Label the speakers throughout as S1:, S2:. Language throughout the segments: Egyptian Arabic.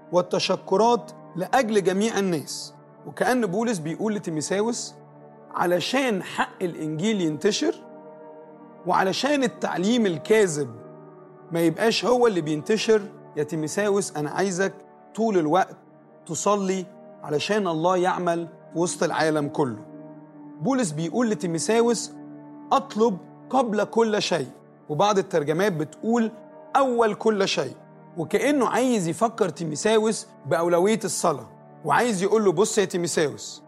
S1: والتشكرات لأجل جميع الناس وكأن بولس بيقول لتيميساوس علشان حق الإنجيل ينتشر وعلشان التعليم الكاذب ما يبقاش هو اللي بينتشر يا تيميساوس أنا عايزك طول الوقت تصلي علشان الله يعمل في وسط العالم كله بولس بيقول لتيميساوس اطلب قبل كل شيء وبعض الترجمات بتقول اول كل شيء وكانه عايز يفكر تيميساوس باولويه الصلاه وعايز يقول له بص يا تيميساوس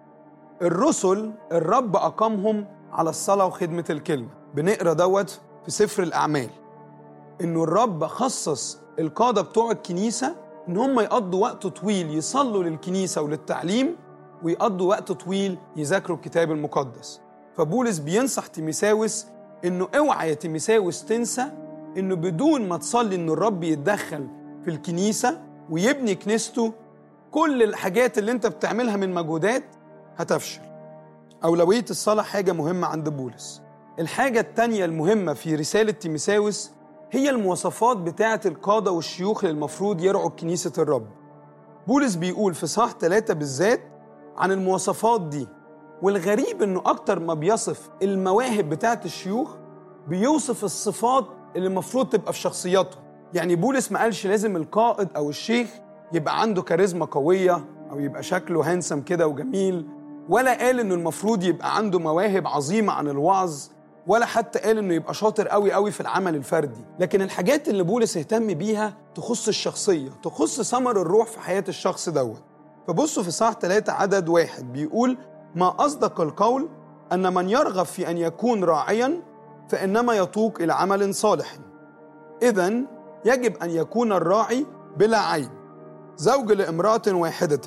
S1: الرسل الرب اقامهم على الصلاه وخدمه الكلمه بنقرا دوت في سفر الاعمال انه الرب خصص القاده بتوع الكنيسه ان هم يقضوا وقت طويل يصلوا للكنيسه وللتعليم ويقضوا وقت طويل يذاكروا الكتاب المقدس فبولس بينصح تيميساوس انه اوعى يا تيميساوس تنسى انه بدون ما تصلي ان الرب يتدخل في الكنيسه ويبني كنيسته كل الحاجات اللي انت بتعملها من مجهودات هتفشل أولوية الصلاة حاجة مهمة عند بولس الحاجة التانية المهمة في رسالة تيميساوس هي المواصفات بتاعة القادة والشيوخ اللي المفروض يرعوا كنيسة الرب بولس بيقول في صح ثلاثة بالذات عن المواصفات دي والغريب انه اكتر ما بيصف المواهب بتاعة الشيوخ بيوصف الصفات اللي المفروض تبقى في شخصياتهم يعني بولس ما قالش لازم القائد او الشيخ يبقى عنده كاريزما قوية او يبقى شكله هانسم كده وجميل ولا قال انه المفروض يبقى عنده مواهب عظيمة عن الوعظ ولا حتى قال انه يبقى شاطر قوي قوي في العمل الفردي لكن الحاجات اللي بولس اهتم بيها تخص الشخصية تخص ثمر الروح في حياة الشخص دوت فبصوا في صح ثلاثة عدد واحد بيقول ما أصدق القول أن من يرغب في أن يكون راعيا فإنما يتوق إلى عمل صالح إذا يجب أن يكون الراعي بلا عيب زوج لامرأة واحدة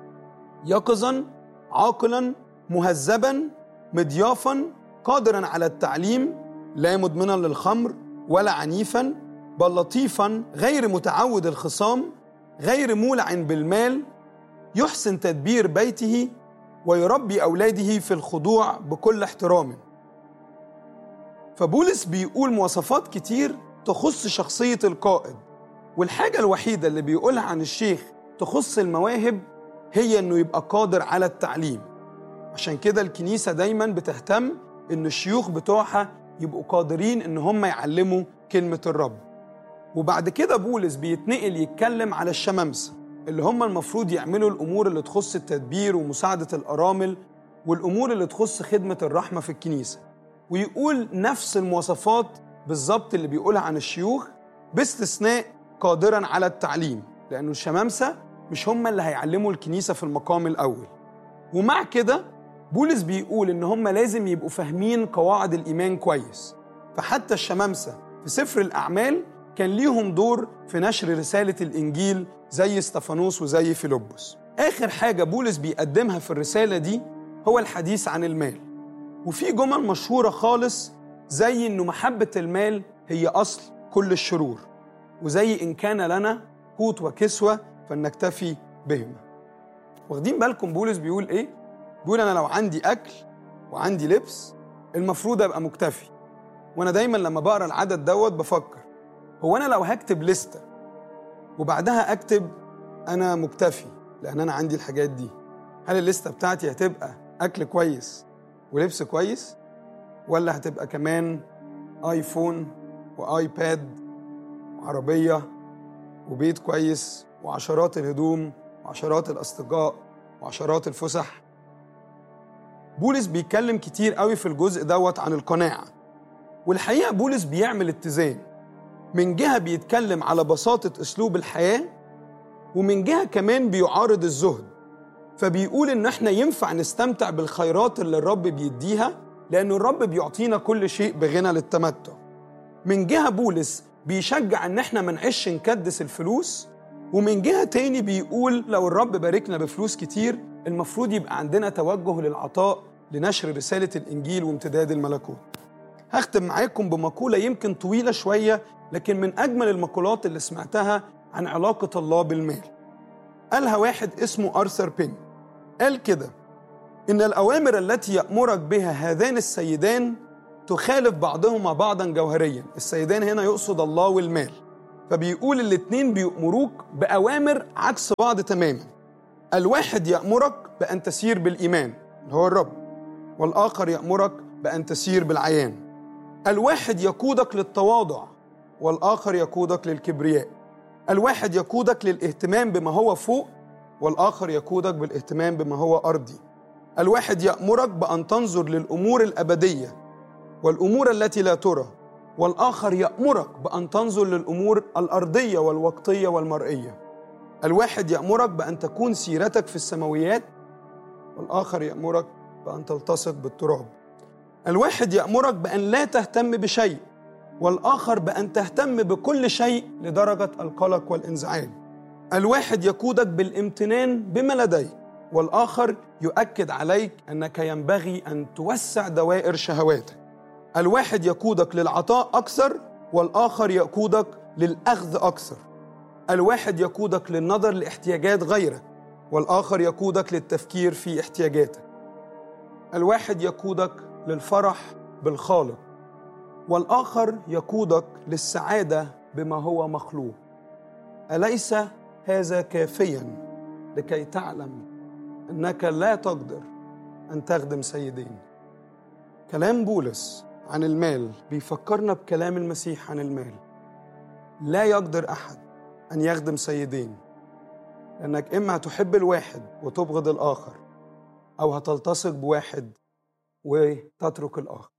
S1: يقظا عاقلا مهذبا مضيافا قادرا على التعليم لا مدمنا للخمر ولا عنيفا بل لطيفا غير متعود الخصام غير مولع بالمال يحسن تدبير بيته ويربي اولاده في الخضوع بكل احترام فبولس بيقول مواصفات كتير تخص شخصيه القائد والحاجه الوحيده اللي بيقولها عن الشيخ تخص المواهب هي انه يبقى قادر على التعليم عشان كده الكنيسه دايما بتهتم ان الشيوخ بتوعها يبقوا قادرين ان هم يعلموا كلمه الرب وبعد كده بولس بيتنقل يتكلم على الشمامسه اللي هم المفروض يعملوا الامور اللي تخص التدبير ومساعده الارامل والامور اللي تخص خدمه الرحمه في الكنيسه ويقول نفس المواصفات بالظبط اللي بيقولها عن الشيوخ باستثناء قادرا على التعليم لانه الشمامسه مش هم اللي هيعلموا الكنيسه في المقام الاول ومع كده بولس بيقول ان هم لازم يبقوا فاهمين قواعد الايمان كويس فحتى الشمامسه في سفر الاعمال كان ليهم دور في نشر رساله الانجيل زي استفانوس وزي فيلبس اخر حاجه بولس بيقدمها في الرساله دي هو الحديث عن المال وفي جمل مشهوره خالص زي انه محبه المال هي اصل كل الشرور وزي ان كان لنا قوت وكسوه فلنكتفي بهما واخدين بالكم بولس بيقول ايه بيقول انا لو عندي اكل وعندي لبس المفروض ابقى مكتفي وانا دايما لما بقرا العدد دوت بفكر هو انا لو هكتب لستة وبعدها اكتب انا مكتفي لان انا عندي الحاجات دي هل الليسته بتاعتي هتبقى اكل كويس ولبس كويس ولا هتبقى كمان ايفون وايباد وعربيه وبيت كويس وعشرات الهدوم وعشرات الاصدقاء وعشرات الفسح بولس بيتكلم كتير قوي في الجزء دوت عن القناعه والحقيقه بولس بيعمل اتزان من جهه بيتكلم على بساطه اسلوب الحياه ومن جهه كمان بيعارض الزهد فبيقول ان احنا ينفع نستمتع بالخيرات اللي الرب بيديها لأن الرب بيعطينا كل شيء بغنى للتمتع من جهة بولس بيشجع ان احنا ما نعيش نكدس الفلوس ومن جهة تاني بيقول لو الرب باركنا بفلوس كتير المفروض يبقى عندنا توجه للعطاء لنشر رسالة الإنجيل وامتداد الملكوت هختم معاكم بمقولة يمكن طويلة شوية لكن من أجمل المقولات اللي سمعتها عن علاقة الله بالمال قالها واحد اسمه أرثر بين قال كده إن الأوامر التي يأمرك بها هذان السيدان تخالف بعضهما بعضا جوهريا السيدان هنا يقصد الله والمال فبيقول الاتنين بيأمروك بأوامر عكس بعض تماما الواحد يأمرك بأن تسير بالإيمان اللي هو الرب والآخر يأمرك بأن تسير بالعيان الواحد يقودك للتواضع والآخر يقودك للكبرياء الواحد يقودك للاهتمام بما هو فوق والآخر يقودك بالاهتمام بما هو أرضي الواحد يأمرك بأن تنظر للأمور الأبدية والأمور التي لا ترى والآخر يأمرك بأن تنظر للأمور الأرضية والوقتية والمرئية الواحد يأمرك بأن تكون سيرتك في السماويات والآخر يأمرك بأن تلتصق بالتراب الواحد يأمرك بأن لا تهتم بشيء والآخر بأن تهتم بكل شيء لدرجة القلق والانزعاج الواحد يقودك بالامتنان بما لديك والآخر يؤكد عليك أنك ينبغي أن توسع دوائر شهواتك الواحد يقودك للعطاء أكثر والآخر يقودك للأخذ أكثر الواحد يقودك للنظر لاحتياجات غيرك والآخر يقودك للتفكير في احتياجاتك الواحد يقودك للفرح بالخالق والآخر يقودك للسعادة بما هو مخلوق أليس هذا كافيا لكي تعلم أنك لا تقدر أن تخدم سيدين كلام بولس عن المال بيفكرنا بكلام المسيح عن المال لا يقدر أحد أن يخدم سيدين لأنك إما هتحب الواحد وتبغض الآخر أو هتلتصق بواحد وتترك الآخر